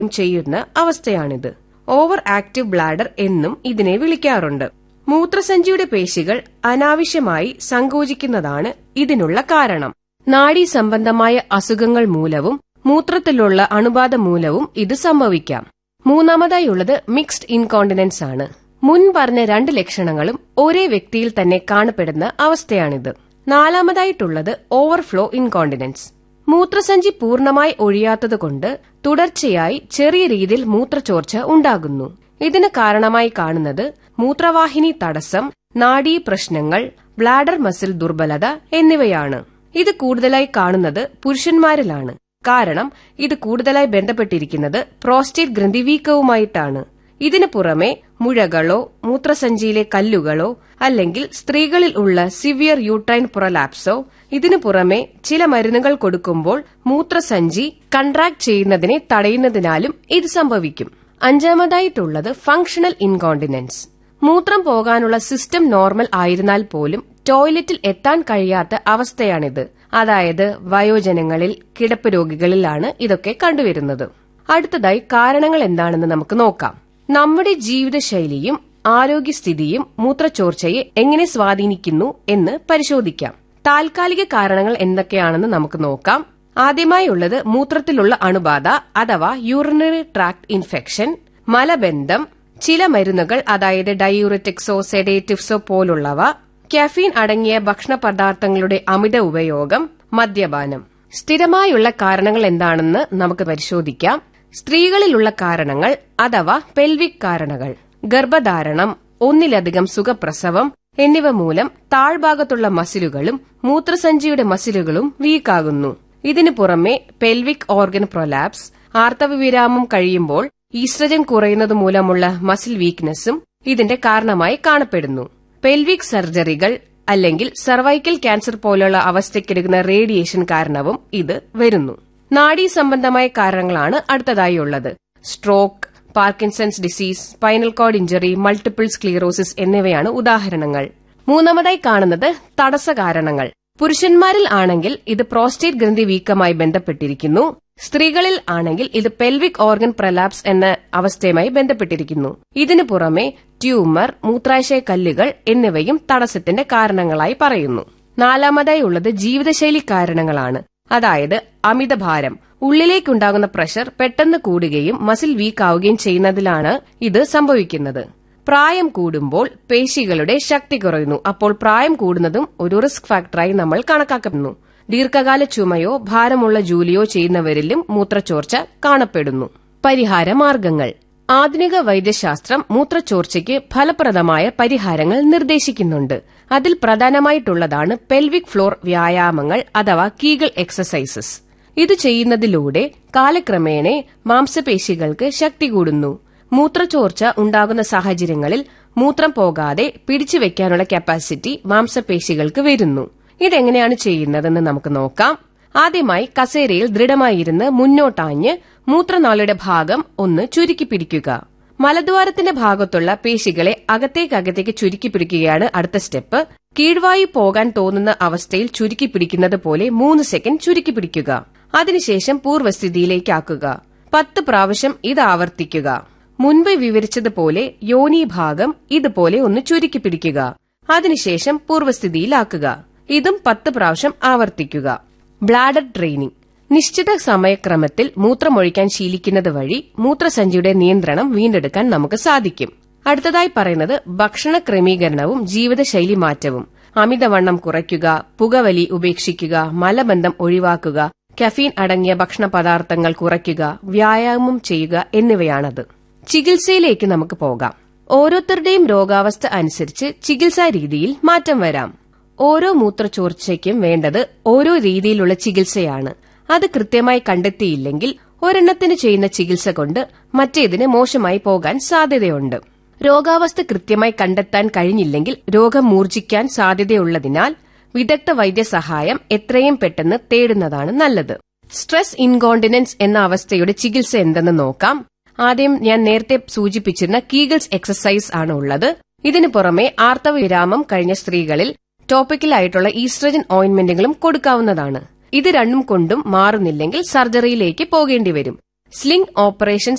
ചെയ്യുന്ന അവസ്ഥയാണിത് over active bladder എന്നും ഇതിനെ വിളിക്കാറുണ്ട് മൂത്രസഞ്ചിയുടെ പേശികൾ അനാവശ്യമായി സങ്കോചിക്കുന്നതാണ് ഇതിനുള്ള കാരണം നാഡീ സംബന്ധമായ അസുഖങ്ങൾ മൂലവും മൂത്രത്തിലുള്ള അണുബാധ മൂലവും ഇത് സംഭവിക്കാം മൂന്നാമതായുള്ളത് മിക്സ്ഡ് ഇൻകോണ്ടിനൻസ് ആണ് മുൻ പറഞ്ഞ രണ്ട് ലക്ഷണങ്ങളും ഒരേ വ്യക്തിയിൽ തന്നെ കാണപ്പെടുന്ന അവസ്ഥയാണിത് നാലാമതായിട്ടുള്ളത് ഓവർഫ്ലോ ഇൻകോണ്ടിനൻസ് മൂത്രസഞ്ചി പൂർണ്ണമായി ഒഴിയാത്തതുകൊണ്ട് തുടർച്ചയായി ചെറിയ രീതിയിൽ മൂത്രച്ചോർച്ച ഉണ്ടാകുന്നു ഇതിന് കാരണമായി കാണുന്നത് മൂത്രവാഹിനി തടസ്സം നാഡീ പ്രശ്നങ്ങൾ ബ്ലാഡർ മസിൽ ദുർബലത എന്നിവയാണ് ഇത് കൂടുതലായി കാണുന്നത് പുരുഷന്മാരിലാണ് കാരണം ഇത് കൂടുതലായി ബന്ധപ്പെട്ടിരിക്കുന്നത് പ്രോസ്റ്റേറ്റ് ഗ്രന്ഥിവീക്കവുമായിട്ടാണ് ഇതിനു പുറമെ മുഴകളോ മൂത്രസഞ്ചിയിലെ കല്ലുകളോ അല്ലെങ്കിൽ സ്ത്രീകളിൽ ഉള്ള സിവിയർ യൂട്രൈൻ പ്രൊലാപ്സോ ഇതിനു പുറമെ ചില മരുന്നുകൾ കൊടുക്കുമ്പോൾ മൂത്രസഞ്ചി കൺട്രാക്ട് ചെയ്യുന്നതിനെ തടയുന്നതിനാലും ഇത് സംഭവിക്കും അഞ്ചാമതായിട്ടുള്ളത് ഫങ്ഷണൽ ഇൻകോണ്ടിനൻസ് മൂത്രം പോകാനുള്ള സിസ്റ്റം നോർമൽ ആയിരുന്നാൽ പോലും ടോയ്ലറ്റിൽ എത്താൻ കഴിയാത്ത അവസ്ഥയാണിത് അതായത് വയോജനങ്ങളിൽ കിടപ്പ് രോഗികളിലാണ് ഇതൊക്കെ കണ്ടുവരുന്നത് അടുത്തതായി കാരണങ്ങൾ എന്താണെന്ന് നമുക്ക് നോക്കാം നമ്മുടെ ജീവിതശൈലിയും ആരോഗ്യസ്ഥിതിയും മൂത്രച്ചോർച്ചയെ എങ്ങനെ സ്വാധീനിക്കുന്നു എന്ന് പരിശോധിക്കാം താൽക്കാലിക കാരണങ്ങൾ എന്തൊക്കെയാണെന്ന് നമുക്ക് നോക്കാം ആദ്യമായുള്ളത് മൂത്രത്തിലുള്ള അണുബാധ അഥവാ യൂറിനറി ട്രാക്ട് ഇൻഫെക്ഷൻ മലബന്ധം ചില മരുന്നുകൾ അതായത് ഡയൂററ്റിക്സോ സെഡേറ്റീവ്സോ പോലുള്ളവ കാഫീൻ അടങ്ങിയ ഭക്ഷണ പദാർത്ഥങ്ങളുടെ അമിത ഉപയോഗം മദ്യപാനം സ്ഥിരമായുള്ള കാരണങ്ങൾ എന്താണെന്ന് നമുക്ക് പരിശോധിക്കാം സ്ത്രീകളിലുള്ള കാരണങ്ങൾ അഥവാ പെൽവിക് കാരണങ്ങൾ ഗർഭധാരണം ഒന്നിലധികം സുഖപ്രസവം എന്നിവ മൂലം താഴ്ഭാഗത്തുള്ള മസിലുകളും മൂത്രസഞ്ചിയുടെ മസിലുകളും വീക്കാകുന്നു ഇതിനു പുറമെ പെൽവിക് ഓർഗൻ പ്രൊലാപ്സ് ആർത്തവവിരാമം കഴിയുമ്പോൾ ഈസ്ട്രജൻ കുറയുന്നത് മൂലമുള്ള മസിൽ വീക്ക്നെസ്സും ഇതിന്റെ കാരണമായി കാണപ്പെടുന്നു പെൽവിക് സർജറികൾ അല്ലെങ്കിൽ സർവൈക്കൽ ക്യാൻസർ പോലുള്ള അവസ്ഥയ്ക്കെടുക്കുന്ന റേഡിയേഷൻ കാരണവും ഇത് വരുന്നു നാഡീ സംബന്ധമായ കാരണങ്ങളാണ് അടുത്തതായി ഉള്ളത് stroke Parkinson's disease spinal cord injury multiple sclerosis എന്നിവയാണ് ഉദാഹരണങ്ങൾ മൂന്നാമതായി കാണുന്നത് തടസ്സ കാരണങ്ങൾ പുരുഷന്മാരിൽ ആണെങ്കിൽ ഇത് പ്രോസ്റ്റേറ്റ് ഗ്രന്ഥി വീക്കമായി ബന്ധപ്പെട്ടിരിക്കുന്നു സ്ത്രീകളിൽ ആണെങ്കിൽ ഇത് പെൽവിക് ഓർഗൻ പ്രലാപ്സ് എന്ന അവസ്ഥയുമായി ബന്ധപ്പെട്ടിരിക്കുന്നു ഇതിനു പുറമെ ട്യൂമർ മൂത്രാശയ കല്ലുകൾ എന്നിവയും തടസ്സത്തിന്റെ കാരണങ്ങളായി പറയുന്നു നാലാമതായി ഉള്ളത് ജീവിതശൈലി കാരണങ്ങളാണ് അതായത് അമിതഭാരം ഉള്ളിലേക്കുണ്ടാകുന്ന പ്രഷർ പെട്ടെന്ന് കൂടുകയും മസിൽ വീക്ക് ആവുകയും ചെയ്യുന്നതിലാണ് ഇത് സംഭവിക്കുന്നത് പ്രായം കൂടുമ്പോൾ പേശികളുടെ ശക്തി കുറയുന്നു അപ്പോൾ പ്രായം കൂടുന്നതും ഒരു റിസ്ക് ഫാക്ടറായി നമ്മൾ കണക്കാക്കുന്നു ദീർഘകാല ചുമയോ ഭാരമുള്ള ജോലിയോ ചെയ്യുന്നവരിലും മൂത്രച്ചോർച്ച കാണപ്പെടുന്നു പരിഹാര മാർഗങ്ങൾ ആധുനിക വൈദ്യശാസ്ത്രം മൂത്രച്ചോർച്ചയ്ക്ക് ഫലപ്രദമായ പരിഹാരങ്ങൾ നിർദ്ദേശിക്കുന്നുണ്ട് അതിൽ പ്രധാനമായിട്ടുള്ളതാണ് പെൽവിക് ഫ്ലോർ വ്യായാമങ്ങൾ അഥവാ കീഗൾ എക്സസൈസസ് ഇത് ചെയ്യുന്നതിലൂടെ കാലക്രമേണ മാംസപേശികൾക്ക് ശക്തി കൂടുന്നു മൂത്രച്ചോർച്ച ഉണ്ടാകുന്ന സാഹചര്യങ്ങളിൽ മൂത്രം പോകാതെ പിടിച്ചു വെക്കാനുള്ള കപ്പാസിറ്റി മാംസപേശികൾക്ക് വരുന്നു ഇതെങ്ങനെയാണ് ചെയ്യുന്നതെന്ന് നമുക്ക് നോക്കാം ആദ്യമായി കസേരയിൽ ദൃഢമായിരുന്ന് മുന്നോട്ടാഞ്ഞ് മൂത്രനാളിയുടെ ഭാഗം ഒന്ന് ചുരുക്കി പിടിക്കുക മലദ്വാരത്തിന്റെ ഭാഗത്തുള്ള പേശികളെ അകത്തേക്കകത്തേക്ക് ചുരുക്കി പിടിക്കുകയാണ് അടുത്ത സ്റ്റെപ്പ് കീഴ്വായു പോകാൻ തോന്നുന്ന അവസ്ഥയിൽ ചുരുക്കി പിടിക്കുന്നത് പോലെ മൂന്ന് സെക്കൻഡ് ചുരുക്കി പിടിക്കുക അതിനുശേഷം പൂർവ്വസ്ഥിതിയിലേക്കാക്കുക പത്ത് പ്രാവശ്യം ഇത് ആവർത്തിക്കുക മുൻപ് വിവരിച്ചതുപോലെ യോനി ഭാഗം ഇതുപോലെ ഒന്ന് ചുരുക്കി പിടിക്കുക അതിനുശേഷം പൂർവ്വസ്ഥിതിയിലാക്കുക ഇതും പത്ത് പ്രാവശ്യം ആവർത്തിക്കുക ബ്ലാഡർ ട്രെയിനിങ് നിശ്ചിത സമയക്രമത്തിൽ മൂത്രമൊഴിക്കാൻ ശീലിക്കുന്നത് വഴി മൂത്രസഞ്ചിയുടെ നിയന്ത്രണം വീണ്ടെടുക്കാൻ നമുക്ക് സാധിക്കും അടുത്തതായി പറയുന്നത് ഭക്ഷണ ക്രമീകരണവും ജീവിതശൈലി മാറ്റവും അമിതവണ്ണം കുറയ്ക്കുക പുകവലി ഉപേക്ഷിക്കുക മലബന്ധം ഒഴിവാക്കുക കഫീൻ അടങ്ങിയ ഭക്ഷണ പദാർത്ഥങ്ങൾ കുറയ്ക്കുക വ്യായാമം ചെയ്യുക എന്നിവയാണത് ചികിത്സയിലേക്ക് നമുക്ക് പോകാം ഓരോരുത്തരുടെയും രോഗാവസ്ഥ അനുസരിച്ച് ചികിത്സാ രീതിയിൽ മാറ്റം വരാം ഓരോ മൂത്രച്ചോർച്ചയ്ക്കും വേണ്ടത് ഓരോ രീതിയിലുള്ള ചികിത്സയാണ് അത് കൃത്യമായി കണ്ടെത്തിയില്ലെങ്കിൽ ഒരെണ്ണത്തിന് ചെയ്യുന്ന ചികിത്സ കൊണ്ട് മറ്റേതിന് മോശമായി പോകാൻ സാധ്യതയുണ്ട് രോഗാവസ്ഥ കൃത്യമായി കണ്ടെത്താൻ കഴിഞ്ഞില്ലെങ്കിൽ രോഗം മൂർജിക്കാൻ സാധ്യതയുള്ളതിനാൽ വിദഗ്ധ വൈദ്യസഹായം എത്രയും പെട്ടെന്ന് തേടുന്നതാണ് നല്ലത് സ്ട്രെസ് ഇൻകോണ്ടിനൻസ് എന്ന അവസ്ഥയുടെ ചികിത്സ എന്തെന്ന് നോക്കാം ആദ്യം ഞാൻ നേരത്തെ സൂചിപ്പിച്ചിരുന്ന കീഗിൾസ് എക്സസൈസ് ആണ് ഉള്ളത് ഇതിനു പുറമെ ആർത്തവവിരാമം കഴിഞ്ഞ സ്ത്രീകളിൽ ടോപ്പിക്കലായിട്ടുള്ള ഈസ്ട്രജൻ ഓയിന്റ്മെന്റുകളും കൊടുക്കാവുന്നതാണ് ഇത് രണ്ടും കൊണ്ടും മാറുന്നില്ലെങ്കിൽ സർജറിയിലേക്ക് പോകേണ്ടി വരും സ്ലിംഗ് ഓപ്പറേഷൻ